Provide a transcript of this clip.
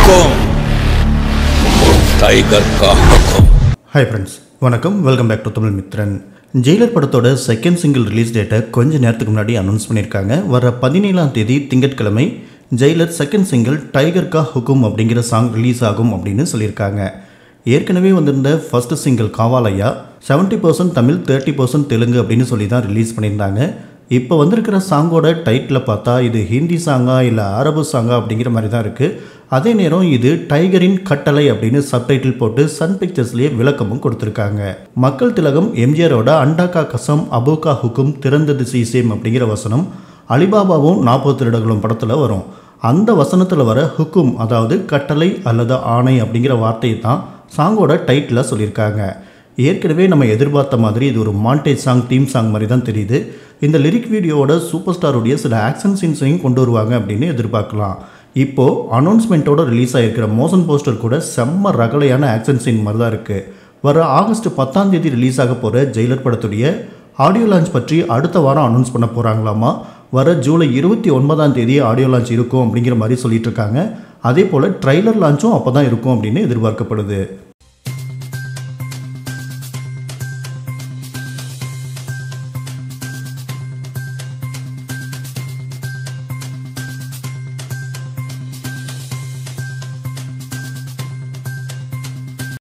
हुक्म टाइगर का हुक्म ஹாய் ஃப்ரெண்ட்ஸ் வணக்கம் welcome back to Tamil Mitran Jailer படத்தோட செகண்ட் சிங்கிள் ரிலீஸ் டேட்டை கொஞ்ச நேரத்துக்கு முன்னாடி அனௌன்ஸ் பண்ணியிருக்காங்க வர பதினேழாம் தேதி திங்கட்கிழமை ஜெயிலர் செகண்ட் சிங்கிள் டைகர் கா ஹுக்கும் அப்படிங்கிற சாங் ரிலீஸ் ஆகும் அப்படின்னு சொல்லியிருக்காங்க ஏற்கனவே வந்திருந்த ஃபர்ஸ்ட் சிங்கிள் காவாலையா 70% percent Tamil thirty percent Telugu அப்படின்னு சொல்லி தான் ரிலீஸ் பண்ணியிருந்தாங்க இப்போ வந்திருக்கிற சாங்கோட டைட்டில் பார்த்தா இது ஹிந்தி சாங்கா இல்லை அரபு சாங்கா அப்படிங்கிற மாதிரி தான் இருக்குது அதே நேரம் இது டைகரின் கட்டளை அப்படின்னு சப்டைட்டில் போட்டு சன் பிக்சர்ஸ்லேயே விளக்கமும் கொடுத்துருக்காங்க மக்கள் திலகம் எம்ஜிஆரோட அண்டாக்கா கசம் அபோகா ஹுக்கும் திறந்தது சீசேம் அப்படிங்கிற வசனம் அலிபாபாவும் நாற்பது திருடங்களும் படத்தில் வரும் அந்த வசனத்தில் வர ஹுக்கும் அதாவது கட்டளை அல்லது ஆணை அப்படிங்கிற வார்த்தையை தான் சாங்கோட டைட்டில் சொல்லியிருக்காங்க ஏற்கனவே நம்ம எதிர்பார்த்த மாதிரி இது ஒரு மாண்டேஜ் சாங் தீம் சாங் மாதிரி தான் தெரியுது இந்த லிரிக் வீடியோவோட சூப்பர் ஸ்டாருடைய சில ஆக்ஷன் சீன்ஸையும் கொண்டு வருவாங்க அப்படின்னு எதிர்பார்க்கலாம் இப்போது அனௌன்ஸ்மெண்ட்டோட ரிலீஸ் ஆகிருக்கிற மோஷன் போஸ்டர் கூட செம்ம ரகலையான ஆக்ஷன் சீன் மாதிரி தான் இருக்குது வர ஆகஸ்ட் பத்தாம் தேதி ரிலீஸ் ஆக போகிற ஜெயிலர் படத்துடைய ஆடியோ லான்ச் பற்றி அடுத்த வாரம் அனௌன்ஸ் பண்ண போகிறாங்களாமா வர ஜூலை இருபத்தி ஒன்பதாம் தேதி ஆடியோ லான்ச் இருக்கும் அப்படிங்கிற மாதிரி சொல்லிட்டு இருக்காங்க அதே போல் ட்ரைலர் லான்ச்சும் அப்போ தான் இருக்கும் அப்படின்னு எதிர்பார்க்கப்படுது